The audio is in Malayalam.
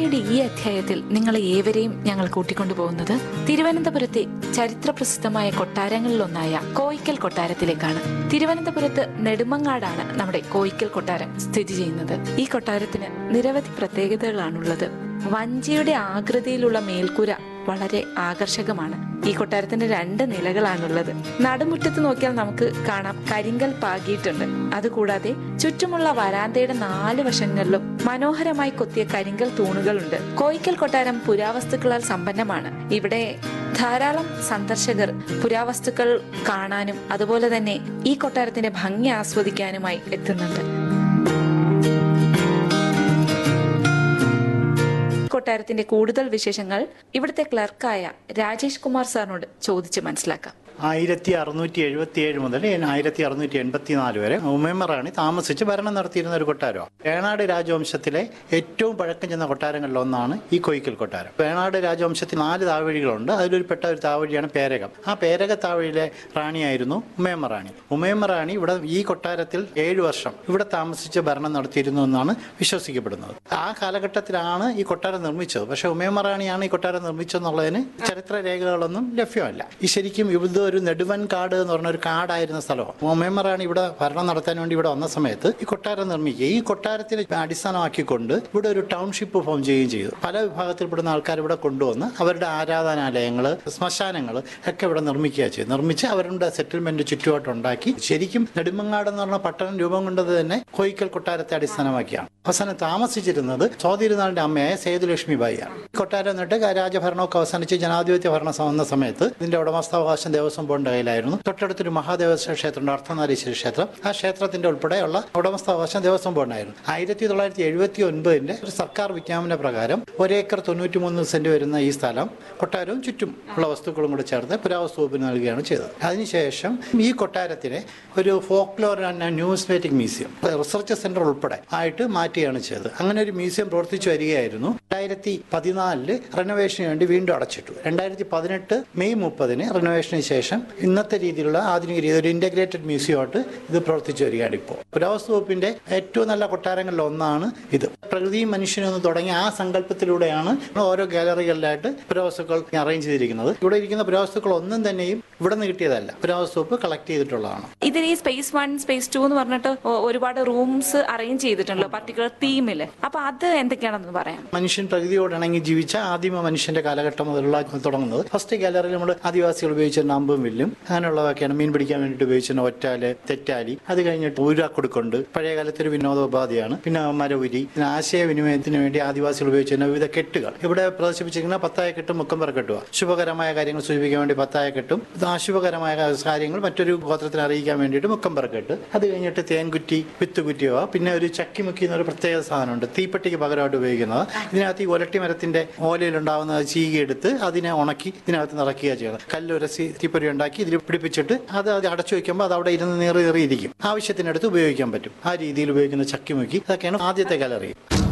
വായനയുടെ ഈ അധ്യായത്തിൽ നിങ്ങളെ ഏവരെയും ഞങ്ങൾ കൂട്ടിക്കൊണ്ടുപോകുന്നത് തിരുവനന്തപുരത്തെ ചരിത്ര പ്രസിദ്ധമായ കൊട്ടാരങ്ങളിലൊന്നായ കോയിക്കൽ കൊട്ടാരത്തിലേക്കാണ് തിരുവനന്തപുരത്ത് നെടുമങ്ങാടാണ് നമ്മുടെ കോയിക്കൽ കൊട്ടാരം സ്ഥിതി ചെയ്യുന്നത് ഈ കൊട്ടാരത്തിന് നിരവധി പ്രത്യേകതകളാണുള്ളത് വഞ്ചിയുടെ ആകൃതിയിലുള്ള മേൽക്കൂര വളരെ ആകർഷകമാണ് ഈ കൊട്ടാരത്തിന്റെ രണ്ട് നിലകളാണുള്ളത് നടുമുറ്റത്ത് നോക്കിയാൽ നമുക്ക് കാണാം കരിങ്കൽ പാകിയിട്ടുണ്ട് അതുകൂടാതെ ചുറ്റുമുള്ള വരാന്തയുടെ നാല് വശങ്ങളിലും മനോഹരമായി കൊത്തിയ കരിങ്കൽ തൂണുകളുണ്ട് കോയിക്കൽ കൊട്ടാരം പുരാവസ്തുക്കളാൽ സമ്പന്നമാണ് ഇവിടെ ധാരാളം സന്ദർശകർ പുരാവസ്തുക്കൾ കാണാനും അതുപോലെ തന്നെ ഈ കൊട്ടാരത്തിന്റെ ഭംഗി ആസ്വദിക്കാനുമായി എത്തുന്നുണ്ട് കൊട്ടാരത്തിന്റെ കൂടുതൽ വിശേഷങ്ങൾ ഇവിടുത്തെ ക്ലർക്കായ രാജേഷ് കുമാർ സാറിനോട് ചോദിച്ച് മനസ്സിലാക്കാം ആയിരത്തി അറുന്നൂറ്റി എഴുപത്തി ഏഴ് മുതൽ ആയിരത്തി അറുന്നൂറ്റി എൺപത്തി നാല് വരെ ഉമേമ റാണി താമസിച്ച് ഭരണം നടത്തിയിരുന്ന ഒരു കൊട്ടാരമാണ് വേണാട് രാജവംശത്തിലെ ഏറ്റവും പഴക്കം ചെന്ന കൊട്ടാരങ്ങളിൽ ഒന്നാണ് ഈ കൊയ്ക്കൽ കൊട്ടാരം വേണാട് രാജവംശത്തിൽ നാല് താവഴികളുണ്ട് അതിലൊരു പെട്ട ഒരു താവഴിയാണ് പേരകം ആ പേരക താവഴിയിലെ റാണിയായിരുന്നു ഉമേമ റാണി ഉമേമ റാണി ഇവിടെ ഈ കൊട്ടാരത്തിൽ ഏഴു വർഷം ഇവിടെ താമസിച്ച് ഭരണം നടത്തിയിരുന്നു എന്നാണ് വിശ്വസിക്കപ്പെടുന്നത് ആ കാലഘട്ടത്തിലാണ് ഈ കൊട്ടാരം നിർമ്മിച്ചത് പക്ഷെ ഉമേമ റാണിയാണ് ഈ കൊട്ടാരം നിർമ്മിച്ചതെന്നുള്ളതിന് ചരിത്ര രേഖകളൊന്നും ലഭ്യമല്ല ഈ ശരിക്കും ഇത് ഒരു നെടുവൻ കാട് എന്ന് പറഞ്ഞ ഒരു കാടായിരുന്ന സ്ഥലമാണ് ഉമേമ റാണി ഇവിടെ ഭരണം നടത്താൻ വേണ്ടി ഇവിടെ വന്ന സമയത്ത് ഈ കൊട്ടാരം നിർമ്മിക്കുക ഈ കൊട്ടാരത്തിന് അടിസ്ഥാനമാക്കിക്കൊണ്ട് ഇവിടെ ഒരു ടൗൺഷിപ്പ് ഫോം ചെയ്യുകയും ചെയ്തു പല വിഭാഗത്തിൽപ്പെടുന്ന ആൾക്കാർ ഇവിടെ കൊണ്ടുവന്ന് അവരുടെ ആരാധനാലയങ്ങൾ ശ്മശാനങ്ങൾ ഒക്കെ ഇവിടെ നിർമ്മിക്കുക ചെയ്തു നിർമ്മിച്ച് അവരുടെ സെറ്റിൽമെന്റ് ചുറ്റുപാട്ടുണ്ടാക്കി ശരിക്കും നെടുമങ്ങാട് എന്ന് പറഞ്ഞ പട്ടണം രൂപം കൊണ്ടത് തന്നെ കോയിക്കൽ കൊട്ടാരത്തെ അടിസ്ഥാനമാക്കിയാണ് അവസാനം താമസിച്ചിരുന്നത് സ്വാതിരുനാളിന്റെ അമ്മയായ സേതുലക്ഷ്മി ബായിയാണ് ഈ കൊട്ടാരം എന്നിട്ട് രാജഭരണമൊക്കെ അവസാനിച്ച് ജനാധിപത്യ ഭരണം വന്ന സമയത്ത് ഇതിന്റെ ഉടമസ്ഥാവകാശം ദേവസ്വം ബോർഡിന്റെ കയ്യിലായിരുന്നു തൊട്ടടുത്തൊരു മഹാദേവസ്വ ക്ഷേത്രമുണ്ട് അർത്ഥനാരീശ്വര ക്ഷേത്രം ആ ക്ഷേത്രത്തിന്റെ ഉൾപ്പെടെയുള്ള ഉടമസ്ഥാവകാശം ദേവസ്വം ബോർഡിനായിരുന്നു ആയിരത്തി തൊള്ളായിരത്തി എഴുപത്തി ഒൻപതിന്റെ ഒരു സർക്കാർ വിജ്ഞാപന പ്രകാരം ഒരേക്കർ തൊണ്ണൂറ്റി മൂന്ന് സെന്റ് വരുന്ന ഈ സ്ഥലം കൊട്ടാരവും ചുറ്റും ഉള്ള വസ്തുക്കളും കൂടെ ചേർത്ത് പുരാവസ്തു വകുപ്പിന് നൽകുകയാണ് ചെയ്തത് അതിനുശേഷം ഈ കൊട്ടാരത്തിനെ ഒരു folklore and numismatic museum research centre ഉൾപ്പെടെ ആയിട്ട് മാറ്റുകയാണ് ചെയ്തത് അങ്ങനെ ഒരു മ്യൂസിയം പ്രവർത്തിച്ചു വരികയായിരുന്നു രണ്ടായിരത്തി പതിനാലില് റെനോവേഷന് വേണ്ടി വീണ്ടും അടച്ചിട്ടു രണ്ടായിരത്തി പതിനെട്ട് മെയ് മുപ്പതിന് റെനോവേഷന് ശേഷം ഇന്നത്തെ രീതിയിലുള്ള ആധുനിക രീതി ഒരു ഇന്റഗ്രേറ്റഡ് മ്യൂസിയമായിട്ട് ഇത് പ്രവർത്തിച്ചു വരികയാണ് ഇപ്പോൾ പുരാവസ്തു വകുപ്പിന്റെ ഏറ്റവും നല്ല കൊട്ടാരങ്ങളിൽ ഒന്നാണ് ഇത് പ്രകൃതിയും മനുഷ്യനും എന്ന് തുടങ്ങിയ ആ സങ്കല്പത്തിലൂടെയാണ് ഓരോ ഗാലറികളിലായിട്ട് പുരാവസ്തുക്കൾ അറേഞ്ച് ചെയ്തിരിക്കുന്നത് ഇവിടെ ഇരിക്കുന്ന പുരാവസ്തുക്കൾ ഒന്നും തന്നെയും ഇവിടെ നിന്ന് കിട്ടിയതല്ല പുരാവസ്തു വകുപ്പ് കളക്ട് ചെയ്തിട്ടുള്ളതാണ് ഇതിൽ ഈ സ്പേസ് വൺ സ്പേസ് ടു എന്ന് പറഞ്ഞിട്ട് ഒ- ഒരുപാട് റൂംസ് അറേഞ്ച് ചെയ്തിട്ടുണ്ടല്ലോ പർട്ടിക്കുലർ തീമില് അപ്പൊ അത് എന്തൊക്കെയാണെന്ന് പറയാം മനുഷ്യൻ പ്രകൃതിയോട് ഇണങ്ങി ജീവിച്ച ആദിമ മനുഷ്യന്റെ കാലഘട്ടം മുതലുള്ള തുടങ്ങുന്നത് ഫസ്റ്റ് ഗാലറിയിൽ നമ്മൾ ആദിവാസികൾ ഉപയോഗിച്ചിരുന്ന അമ്പും വില്ലും അങ്ങനെയുള്ളതൊക്കെയാണ് മീൻ പിടിക്കാൻ വേണ്ടിയിട്ട് ഉപയോഗിച്ചിരുന്ന ഒറ്റാല് തെറ്റാലി അത് കഴിഞ്ഞിട്ട് ഊരാക്കൊടുക്കുണ്ട് പഴയ കാലത്തെ ഒരു വിനോദോപാധിയാണ് പിന്നെ മരവുരി പിന്നെ ആശയവിനിമയത്തിന് വേണ്ടി ആദിവാസികൾ ഉപയോഗിച്ചിരുന്ന വിവിധ കെട്ടുകൾ ഇവിടെ പ്രദർശിപ്പിച്ചിരിക്കുന്ന പത്തായ കെട്ടും മുക്കമ്പറ കെട്ടുക ശുഭകരമായ കാര്യങ്ങൾ സൂചിപ്പിക്കാൻ വേണ്ടി പത്തായ കെട്ടും ഇത് അശുഭകരമായ കാര്യങ്ങൾ മറ്റൊരു ഗോത്രത്തിന് അറിയിക്കാൻ വേണ്ടിയിട്ട് മുക്കമ്പറ കെട്ട് അത് കഴിഞ്ഞിട്ട് തേൻകുറ്റി വിത്തുകുറ്റിയോ പിന്നെ ഒരു ചക്കിമുക്കി എന്നൊരു പ്രത്യേക സാധനമുണ്ട് തീപ്പെട്ടിക്ക് പകരമായിട്ട് ഉപയോഗിക്കുന്നത് ഇതിനകത്ത് ഈ ഒലട്ടി മരത്തിന്റെ ഓലയിലുണ്ടാവുന്ന ചീകി എടുത്ത് അതിനെ ഉണക്കി ഇതിനകത്ത് നിറയ്ക്കുക ചെയ്യുന്നത് കല്ലുരസി തീപ്പൊരി ഉണ്ടാക്കി ഇതിൽ പിടിപ്പിച്ചിട്ട് അത് അത് അടച്ചു വെക്കുമ്പോൾ അത് അവിടെ ഇരുന്ന് നീറി നീറിയിരിക്കും ആവശ്യത്തിനടുത്ത് ഉപയോഗിക്കാൻ പറ്റും ആ രീതിയിൽ ഉപയോഗിക്കുന്ന ചക്കിമുക്കി അതൊക്കെയാണ് ആദ്യത്തെ കലറി